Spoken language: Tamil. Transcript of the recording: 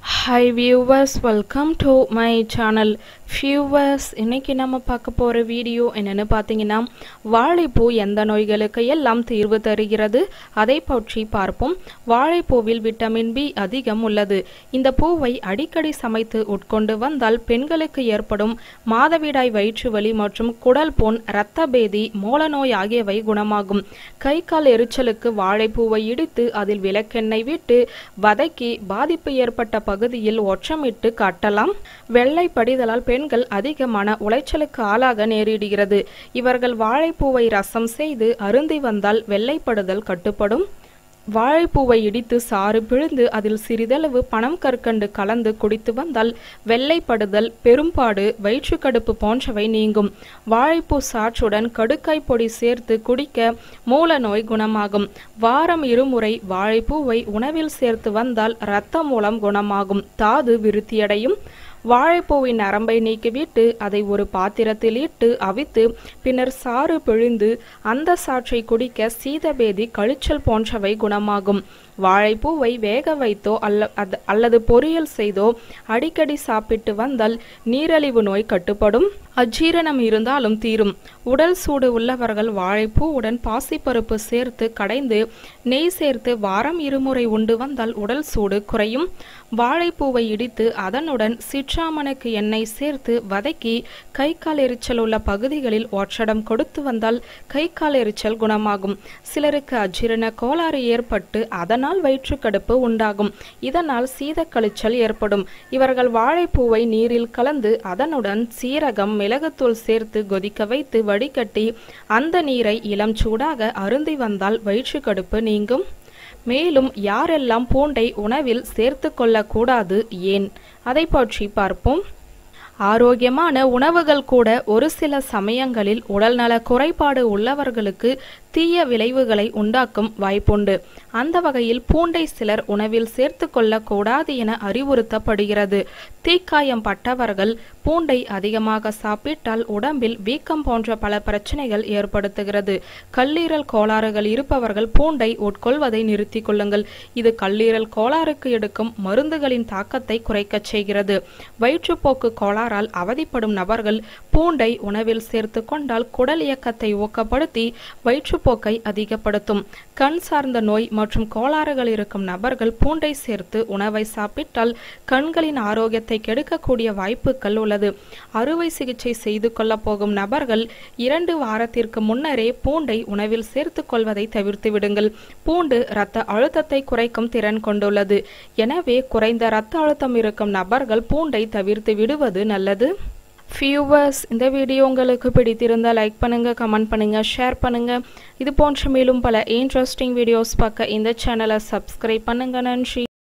hi viewers welcome to my channel viewers இன்னைக்கு நம்ம பார்க்க போகிற வீடியோ என்னென்னு பார்த்தீங்கன்னா வாழைப்பூ எந்த நோய்களுக்கு எல்லாம் தீர்வு தருகிறது அதை பற்றி பார்ப்போம் வாழைப்பூவில் விட்டமின் பி அதிகம் உள்ளது இந்த பூவை அடிக்கடி சமைத்து உட்கொண்டு வந்தால் பெண்களுக்கு ஏற்படும் மாதவிடாய் வயிற்று வலி மற்றும் குடல் புண் இரத்த பேதி மூலநோய் ஆகியவை குணமாகும் கை கால் எரிச்சலுக்கு வாழைப்பூவை இடித்து அதில் விளக்கெண்ணெய் விட்டு வதக்கி பாதிப்பு ஏற்பட்ட பகுதியில் ஒற்றமிட்டு காட்டலாம் வெள்ளை படிதலால் பெண்கள் அதிக மன உளைச்சலுக்கு ஆளாக நேரிடுகிறது இவர்கள் வாழைப்பூவை ரசம் செய்து அருந்தி வந்தால் வெள்ளைப்படுதல் கட்டுப்படும் வாழைப்பூவை இடித்து சாறு பிழிந்து அதில் சிறிதளவு பனம் கற்கண்டு கலந்து குடித்து வந்தால் வெள்ளைப்படுதல் பெரும்பாடு வயிற்றுக்கடுப்பு போன்றவை நீங்கும் வாழைப்பூ சாற்றுடன் கடுக்காய் பொடி சேர்த்து குடிக்க மூல நோய் குணமாகும் வாரம் இருமுறை வாழைப்பூவை உணவில் சேர்த்து வந்தால் இரத்த மூலம் குணமாகும் தாது விருத்தியடையும் வாழைப்பூவின் நரம்பை நீக்கிவிட்டு அதை ஒரு பாத்திரத்தில் இட்டு அவித்து பின்னர் சாறு பிழிந்து அந்த சாற்றை குடிக்க சீதபேதி கழிச்சல் போன்றவை குணமாகும் வாழைப்பூவை வேக வைத்தோ அல்ல அது அல்லது பொரியல் செய்தோ அடிக்கடி சாப்பிட்டு வந்தால் நீரழிவு நோய் கட்டுப்படும் அஜீரணம் இருந்தாலும் தீரும் உடல் சூடு உள்ளவர்கள் வாழைப்பூவுடன் பாசிப்பருப்பு சேர்த்து கடைந்து நெய் சேர்த்து வாரம் இருமுறை உண்டு வந்தால் உடல் சூடு குறையும் வாழைப்பூவை இடித்து அதனுடன் சிற்றாமனுக்கு எண்ணெய் சேர்த்து வதக்கி கை கால் எரிச்சல் உள்ள பகுதிகளில் ஒற்றடம் கொடுத்து வந்தால் கை கால் எரிச்சல் குணமாகும் சிலருக்கு அஜீரண கோளாறு ஏற்பட்டு அதனால் வயிற்றுக்கடுப்பு உண்டாகும் இதனால் சீதக்கழிச்சல் ஏற்படும் இவர்கள் வாழைப்பூவை நீரில் கலந்து அதனுடன் சீரகம் மிளகுத்தூள் சேர்த்து கொதிக்க வைத்து வடிகட்டி அந்த நீரை இளம் சூடாக அருந்தி வந்தால் வயிற்றுக்கடுப்பு நீங்கும் மேலும் யாரெல்லாம் பூண்டை உணவில் சேர்த்து கொள்ளக்கூடாது ஏன் அதை பற்றி பார்ப்போம் ஆரோக்கியமான உணவுகள் கூட ஒரு சில சமயங்களில் உடல்நல குறைபாடு உள்ளவர்களுக்கு தீய விளைவுகளை உண்டாக்கும் வாய்ப்புண்டு அந்த வகையில் பூண்டை சிலர் உணவில் சேர்த்து கொள்ளக்கூடாது என அறிவுறுத்தப்படுகிறது தீக்காயம் பட்டவர்கள் பூண்டை அதிகமாக சாப்பிட்டால் உடம்பில் வீக்கம் போன்ற பல பிரச்சனைகள் ஏற்படுத்துகிறது கல்லீரல் கோளாறுகள் இருப்பவர்கள் பூண்டை உட்கொள்வதை நிறுத்திக் கொள்ளுங்கள் இது கல்லீரல் கோளாறுக்கு எடுக்கும் மருந்துகளின் தாக்கத்தை குறைக்கச் செய்கிறது வயிற்றுப்போக்கு கோளாறால் அவதிப்படும் நபர்கள் பூண்டை உணவில் சேர்த்து கொண்டால் குடல் இயக்கத்தை ஊக்கப்படுத்தி வயிற்றுப்போக்கை அதிகப்படுத்தும் கண் சார்ந்த நோய் மற்றும் கோளாறுகள் இருக்கும் நபர்கள் பூண்டை சேர்த்து உணவை சாப்பிட்டால் கண்களின் ஆரோக்கியத்தை கெடுக்கக்கூடிய வாய்ப்புகள் உள்ளது அறுவை சிகிச்சை செய்து கொள்ள போகும் நபர்கள் இரண்டு வாரத்திற்கு முன்னரே பூண்டை உணவில் சேர்த்து கொள்வதை தவிர்த்து விடுங்கள் பூண்டு இரத்த அழுத்தத்தை குறைக்கும் திறன் கொண்டுள்ளது எனவே குறைந்த இரத்த அழுத்தம் இருக்கும் நபர்கள் பூண்டை தவிர்த்து விடுவது நல்லது வியூவர்ஸ் இந்த வீடியோ உங்களுக்கு பிடித்திருந்தால் லைக் பண்ணுங்க கமெண்ட் பண்ணுங்க ஷேர் பண்ணுங்க இது போன்ற மேலும் பல இன்ட்ரெஸ்டிங் வீடியோஸ் பார்க்க இந்த சேனலை சப்ஸ்கிரைப் பண்ணுங்க நன்றி